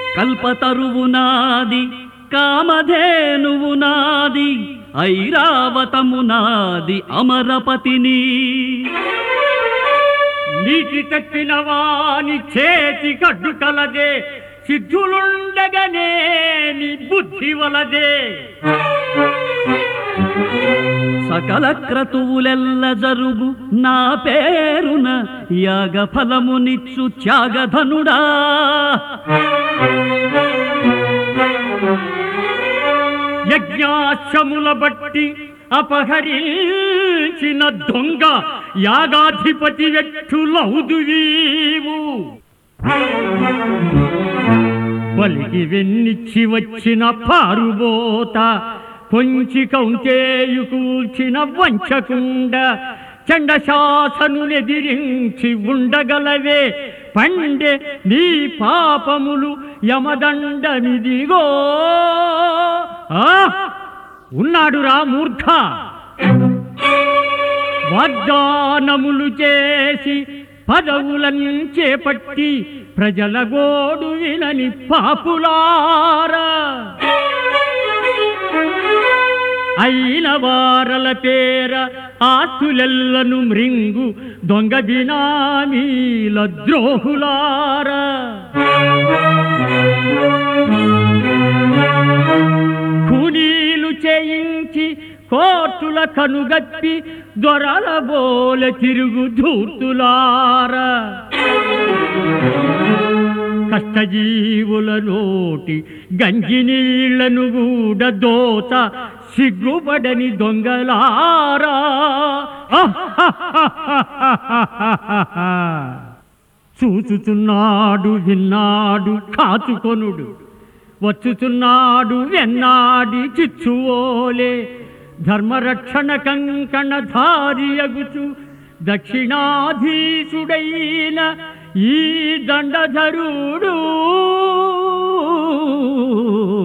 కల్పతరువు నాది కామధేనువు నాది ఐరావతము నాది అమరపతిని నీటి తప్పిన వాని చేతి గడ్డు కలదే సిద్ధులుండగనే నీ బుద్ధి వలదే సకల క్రతువులెల్ల జరుగు నా పేరున యాగ ఫలమునిచ్చు త్యాగధనుడా యజ్ఞాశ్రముల బట్టి అపహరించిన దొంగ యాగాధిపతి వ్యక్తులౌదువీవు బలికి వెన్నిచ్చి వచ్చిన పారుబోత పొంచి కౌంటేయు కూల్చిన వంచకుండ చండశాసను ఎదిరించి ఉండగలవే పండే నీ పాపములు యమదండమిదిగో ఆ ఉన్నాడురా మూర్ఖ వాగ్దానములు చేసి పదవులను చేపట్టి ప్రజల గోడు వినని పాపులారా అయిన వారల పేర ఆస్తులెల్లను మృంగు దొంగ బినామీల ద్రోహులారా ఖూనీలు చేయించి కోర్టుల కనుగప్పి దొరల బోల తిరుగు ధూర్తులారా కష్టజీవుల నోటి గంజి నీళ్లను గూడ దోత సిగ్గుపడని దొంగలారా చూచుచున్నాడు విన్నాడు కాచుకొనుడు వచ్చుచున్నాడు వెన్నాడి చిచ్చువోలే ధర్మరక్షణ కంకణ ధారియగుచు దక్షిణాధీశుడైన ఈ దండధరుడు